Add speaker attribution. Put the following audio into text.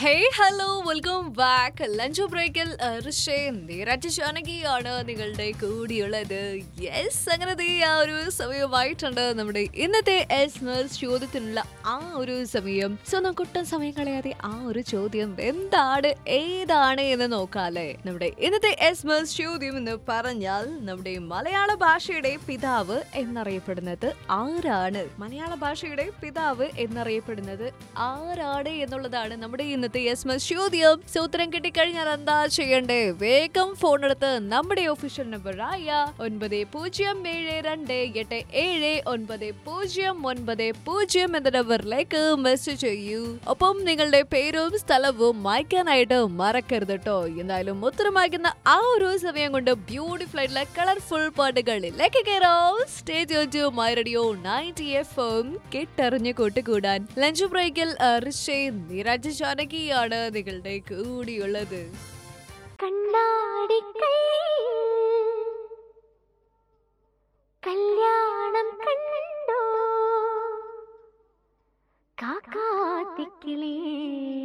Speaker 1: ഹേ hello welcome back lunch ബ്രേക്കിൽ നീരജ് ജാനകിയാണ് നിങ്ങളുടെ കൂടിയുള്ളത് yes അങ്ങനെ ദേ ആ ഒരു സമയമായിട്ടുണ്ട് നമ്മുടെ ഇന്നത്തെ എസ്മസ് ചോദ്യത്തിനുള്ള ആ ഒരു സമയം സോ നമുക്ക് ഒട്ടും സമയം കളയാതെ ആ ഒരു ചോദ്യം എന്താണ് ഏതാണ് എന്ന് നോക്കാല്ലേ നമ്മുടെ ഇന്നത്തെ എസ്മസ് ചോദ്യം എന്ന് പറഞ്ഞാൽ നമ്മുടെ മലയാള ഭാഷയുടെ പിതാവ് എന്നറിയപ്പെടുന്നത് ആരാണ് മലയാള ഭാഷയുടെ പിതാവ് എന്നറിയപ്പെടുന്നത് ആരാണ് എന്നുള്ളതാണ് നമ്മുടെ ഇന്നത്തെ എസ്മസ് ചോദ്യം സോ ഉത്തരം കിട്ടിക്കഴിഞ്ഞാൽ എന്താ ചെയ്യണ്ടേ വേഗം ഫോൺ എടുത്ത് നമ്മുടെ ഒഫീഷ്യൽ നമ്പറായ ഒൻപത് പൂജ്യം ഏഴ് രണ്ട് എട്ട് ഏഴ് ഒൻപത് പൂജ്യം ഒൻപത് പൂജ്യം എന്ന നമ്പറിലേക്ക് മെസ്സേജ് ചെയ്യൂ ഒപ്പം നിങ്ങളുടെ പേരും സ്ഥലവും മായ്ക്കാനായിട്ട് മറക്കരുത് കേട്ടോ എന്തായാലും ഉത്തരമാക്കുന്ന ആ ഒരു സമയം കൊണ്ട് ബ്യൂട്ടിഫുൾ ആയിട്ടുള്ള കളർഫുൾ പാട്ടുകളിലേക്ക് കയറാം stage to my radio ninety F M കെട്ടറിഞ്ഞ് കൂട്ടുകൂടാൻ ലഞ്ച് ബ്രേക്കിൽ ഋഷി നിരജ് ജാനകിയാണ് നിങ്ങളുടെ കൂടിയുള്ളത്
Speaker 2: കണ്ണാടിക്കൈ കല്യാണം കണ്ടോ കാക്കാത്തിക്കിളേ